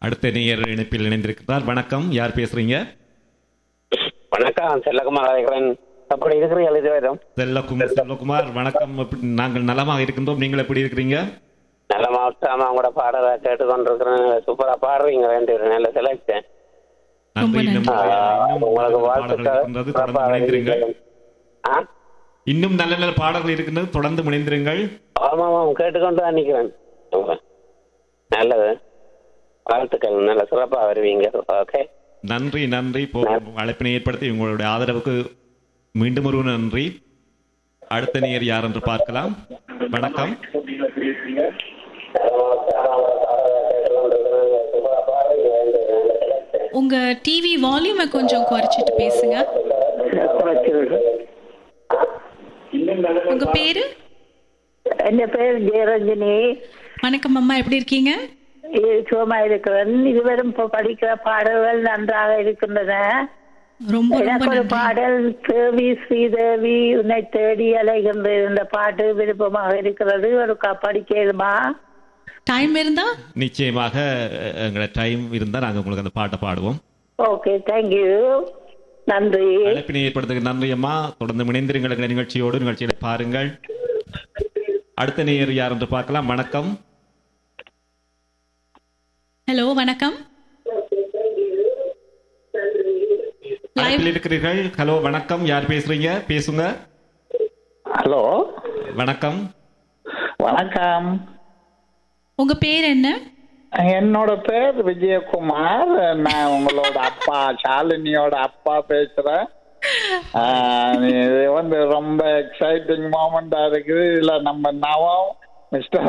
அடுத்த நேயர் இணைப்பில் இணைந்திருக்கிறார் வணக்கம் யார் பேசுறீங்க வணக்கம் செல்லகுமார் அழைக்கிறேன் அப்படி இருக்கிறீர்கள் இதுவரையும் செல்லகுமார் செல்லகுமார் வணக்கம் எப்படி- நாங்கள் நலமாக இருக்கின்றோம் நீங்கள் எப்படி இருக்கிறீங்க நல்ல மாவட்டம் அவங்களோட பாடலை கேட்டு கொண்டிருக்கிறேன் சூப்பரா பாடுறீங்க ரெண்டு பேரும் நல்ல செலக்ஷன் நன்றி இன்னும் இன்னும் உங்களுக்கு நல்ல பாடல்கள் வாழ்த்துக்கள் இருக்கின்றது தொடர்ந்து சிறப்பாக முனைந்திருங்கள் ஆ? இன்னும் நல்ல நல்ல பாடல்கள் இருக்கின்றது தொடர்ந்து முனைந்திருங்கள் ஆமா ஆமாம் கேட்டுக்கொண்டு தான் நிக்கிறேன் ரொம்ப நல்லது வாழ்த்துக்கள் நல்ல சிறப்பா வருவீங்க ஓகே நன்றி நன்றி இப்போ அழைப்பினை ஏற்படுத்தி உங்களுடைய ஆதரவுக்கு மீண்டும் ஒரு நன்றி அடுத்த நேயர் யார் என்று பார்க்கலாம் வணக்கம் உங்க டிவி வால்யூமை கொஞ்சம் குறைச்சிட்டு பேசுங்க உங்க பேரு എന്റെ പേര് ജയരഞ്ജനി வணக்கம் அம்மா எப்படி இருக்கீங்க சுகமா இருக்கிறேன் இதுவரும் இப்ப படிக்கிற பாடல்கள் நன்றாக இருக்கின்றன ரொம்ப ரொம்ப எனக்கு ஒரு நன்றி பாடல் தேவி ஸ்ரீதேவி உன்னை தேடி அலைகின்ற இந்த பாட்டு விருப்பமாக இருக்கிறது ஒரு க- படிக்கலுமா டைம் இருந்தா நிச்சயமாக அஹ், எங்களோட டைம் இருந்தால் நாங்கள் உங்களுக்கு அந்த பாட்டை பாடுவோம் ஓகே தேங்க்யூ நன்றி அழைப்பினை ஏற்படுத்துக்கு நன்றி அம்மா தொடர்ந்து இணைந்திருங்கள் எங்கள் நிகழ்ச்சியோடு நிகழ்ச்சியை பாருங்கள் அடுத்த நேயர் யார் என்று பார்க்கலாம் வணக்கம் ஹலோ வணக்கம் அழைப்பில் இருக்கிறீர்கள் ஹலோ வணக்கம் யார் பேசுறீங்க பேசுங்க ஹலோ வணக்கம் வணக்கம் உங்க பேர் என்ன என்னோட பேர் விஜயகுமார் நான் உங்களோட அப்பா ஷாலினியோட அப்பா பேசுறேன் ஆஹ் இது வந்து ரொம்ப எக்ஸைட்டிங் மூமெண்டா இருக்குது இதுல நம்ம நவம் மிஸ்டர்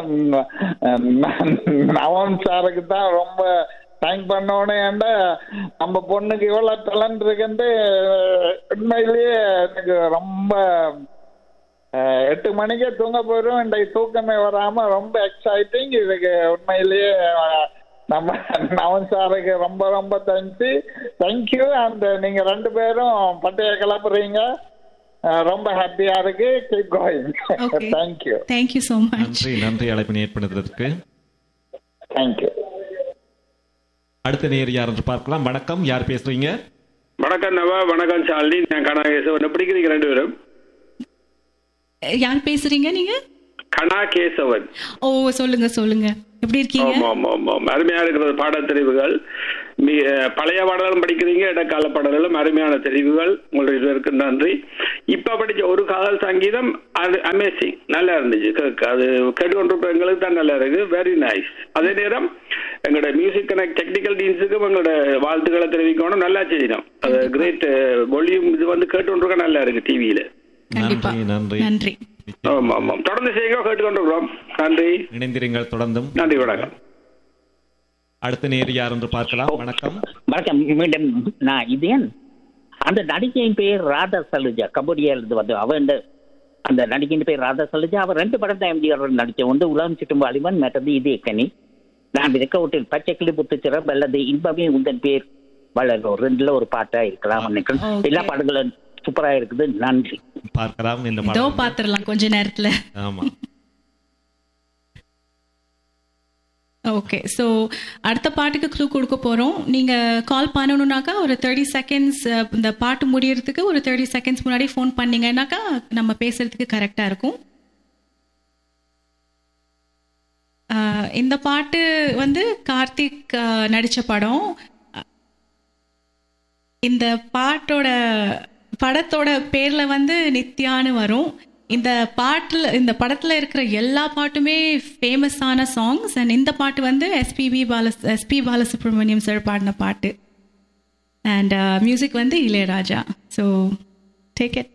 நவம் சாருக்கு தான் ரொம்ப தேங்க் பண்ணோன்னு ஏன்டா நம்ம பொண்ணுக்கு இவ்வளவு டேலண்ட் இருக்குன்ட்டு உண்மையிலேயே எனக்கு ரொம்ப அஹ் எட்டு மணிக்கே தூங்க போயிடும் இன்றைக்கு தூக்கமே வராம ரொம்ப எக்ஸைட்டிங் இதுக்கு உண்மையிலேயே அஹ், நம்ம நவன் சாருக்கு ரொம்ப ரொம்ப தேங்க்ஸ் தேங்க்யூ அந்த நீங்க ரெண்டு பேரும் பட்டைய கிளப்புறீங்க அஹ், ரொம்ப ஹாப்பியா இருக்கு keep going Okay. Thank you thank you so much நன்றி நன்றி அழைப்பினை ஏற்படுத்துவதற்கு தேங்க்யூ அடுத்த நேயர் யார் என்று பார்க்கலாம் வணக்கம் யார் பேசுறீங்க வணக்கம் நவா வணக்கம் சாலினி நான் கனா கேசவன் எப்படி இருக்கிறீங்க ரெண்டு பேரும் யார் பேசுறீங்க நீங்க கனா கேசவன் ஓ சொல்லுங்க சொல்லுங்க எப்படி இருக்கீங்க ஆமா ஆமா ஆமா ஆமா. அருமையா இருக்கிறது பாடத்தெரிவுகள் மீ அஹ், பழைய பாடலும் படிக்கிறீங்க இடைக்கால பாடல்களும் அருமையான தெரிவுகள் உங்களுடைய இதற்கு நன்றி இப்ப படிச்ச ஒரு காதல் சங்கீதம் அது அமேசிங் நல்லா இருந்துச்சு கேட்க அது கேட்டுக்கொண்டிருப்ப எங்களுக்கு தான் நல்லா இருக்கு வெரி நைஸ் அதே நேரம் எங்களோட மியூசிக் கனெக்ட் டெக்னிக்கல் டீம்ஸுக்கும் எங்களோட வாழ்த்துக்களை தெரிவிக்கணும் நல்லா செய்யணும் அது கிரேட் வால்யூம் இது வந்து கேட்டுக்கொண்டிருக்க நல்லா இருக்கு டிவியில கண்டிப்பா நன்றி நன்றி நன்றி ஆமா ஆமா தொடர்ந்து செய்யுங்க கேட்டுக்கொண்டிருக்கிறோம் நன்றி இணைந்திருங்கள் தொடர்ந்தும் நன்றி வணக்கம் அடுத்த நேயர் யார் என்று பார்க்கலாம் வணக்கம் வணக்கம் மீண்டும் நான் இதயன் அந்த நடிகையின் பேர் ராதா சலுஜா கம்போடியால இருந்து வந்து அவ இந்த அந்த நடிகையின் பேர் ராதா சலுஜா அவர் ரெண்டு படம் தான் எம்ஜிஆர் நடிச்ச ஒன்று உலகம் சுற்றும் வாலிபன் மற்றது இதே கனி நான் இருக்க வீட்டில் பச்சை கிளி புத்துச்சிறம் அல்லது இன்பமே உந்தன் பேர் வளரும் ரெண்டுல ஒரு பாட்டா இருக்கலாம் நினைக்கிறேன் Okay. எல்லா பாடங்களும் சூப்பரா இருக்குது நன்றி பார்க்கலாம் இந்த இதோ பாடல். பாத்துரலாம் கொஞ்ச நேரத்துல ஆமா ஓகே ஸோ அடுத்த பாட்டுக்கு க்ளூ கொடுக்க போகிறோம் நீங்கள் கால் பண்ணணுன்னாக்கா ஒரு தேர்ட்டி செகண்ட்ஸ் இந்த பாட்டு முடியறதுக்கு ஒரு தேர்ட்டி செகண்ட்ஸ் முன்னாடி ஃபோன் பண்ணீங்கன்னாக்கா நம்ம பேசுறதுக்கு கரெக்டாக இருக்கும் அஹ், இந்த பாட்டு வந்து கார்த்திக் அஹ், நடிச்ச படம் இந்த பாட்டோட படத்தோட பேர்ல வந்து நித்யான்னு வரும் இந்த பாட்டில் இந்த படத்துல இருக்கிற எல்லா பாட்டுமே ஃபேமஸான சாங்ஸ் அண்ட் இந்த பாட்டு வந்து SPB Bala SP Balasubrahmanyam sir பாடின பாட்டு அண்ட் மியூசிக் வந்து இளையராஜா ஸோ டேக் இட்